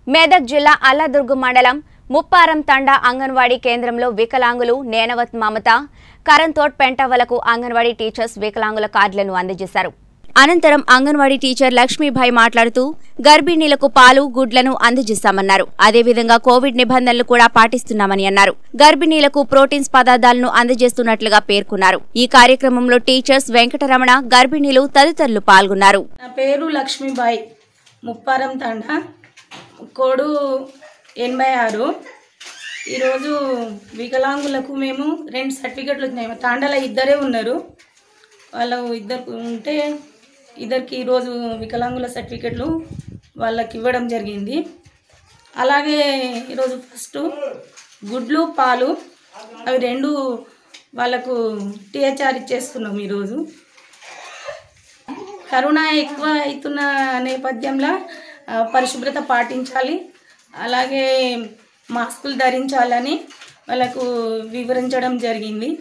మేదక్ జిల్లా అల్లదుర్గు మండలం ముప్పారం తండా అంగన్వాడీ కేంద్రంలో వికలాంగులు నేనవత్ మమత కరంతోట్ పెంటవలకు అంగన్వాడీ టీచర్స్ వికలాంగుల కార్డులను అందజేశారు అనంతరం అంగన్వాడీ టీచర్ లక్ష్మీభాయ్ మాట్లాడుతూ గర్భిణీలకు పాలు గుడ్లను అందజేస్తామన్నారు అదేవిధంగా కోవిడ్ నిబంధనలు కూడా పాటిస్తున్నామని అన్నారు గర్భిణీలకు ప్రోటీన్స్ పదార్థాలను అందజేస్తున్నట్లుగా పేర్కొన్నారు ఈ కార్యక్రమంలో టీచర్స్ వెంకటరమణ గర్భిణీలు తదితరులు పాల్గొన్నారు నా పేరు లక్ష్మీబాయి ముప్పారం తండ కోడు ఎనభై ఆరు ఈరోజు వికలాంగులకు మేము రెండు సర్టిఫికెట్లు వచ్చినాయి మా తాండలో ఇద్దరే ఉన్నారు వాళ్ళు ఇద్దరు ఉంటే ఇద్దరికి ఈరోజు వికలాంగుల సర్టిఫికెట్లు వాళ్ళకి ఇవ్వడం జరిగింది అలాగే ఈరోజు ఫస్ట్ గుడ్లు పాలు అవి రెండు వాళ్ళకు టీహెచ్ఆర్ ఇచ్చేస్తున్నాం ఈరోజు కరోనా ఎక్కువ అవుతున్న నేపథ్యంలో ఆ, పరిశుభ్రత పాటించాలి అలాగే మాస్కులు ధరించాలని వాళ్ళకు వివరించడం జరిగింది